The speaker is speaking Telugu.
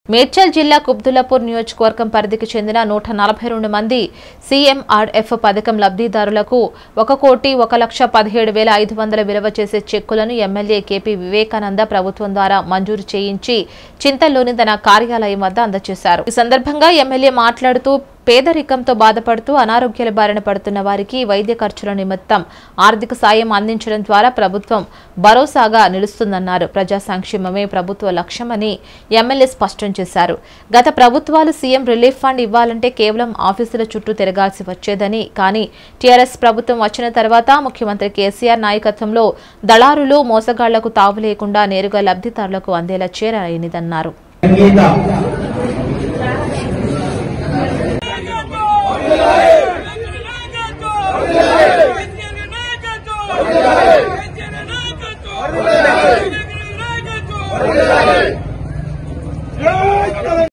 మేడ్చల్ జిల్లా కుబ్దులాపూర్ నియోజకవర్గం పరిధికి చెందిన నూట నలభై రెండు మంది సీఎంఆర్ఎఫ్ పథకం లబ్ధిదారులకు ఒక కోటి ఒక లక్ష పదిహేడు వేల ఐదు వందల విలువ చేసే చెక్కులను ఎమ్మెల్యే కేపీ వివేకానంద ప్రభుత్వం ద్వారా మంజూరు చేయించి చింతల్లోని తన కార్యాలయం వద్ద అందజేశారు ఈ సందర్భంగా ఎమ్మెల్యే మాట్లాడుతూ పేదరికంతో బాధపడుతూ అనారోగ్యాల బారిన పడుతున్న వారికి వైద్య ఖర్చుల నిమిత్తం ఆర్థిక సాయం అందించడం ద్వారా ప్రభుత్వం భరోసాగా నిలుస్తుందన్నారు ప్రజా సంక్షేమమే ప్రభుత్వ లక్ష్యమని ఎమ్మెల్యే స్పష్టం చేశారు గత ప్రభుత్వాలు సీఎం రిలీఫ్ ఫండ్ ఇవ్వాలంటే కేవలం ఆఫీసుల చుట్టూ తిరగాల్సి వచ్చేదని కానీ టీఆర్ఎస్ ప్రభుత్వం వచ్చిన తర్వాత ముఖ్యమంత్రి కేసీఆర్ నాయకత్వంలో దళారులు మోసగాళ్లకు తావు లేకుండా నేరుగా లబ్ధిదారులకు అందేలా చేరాయనిదన్నారు నాయకత్వం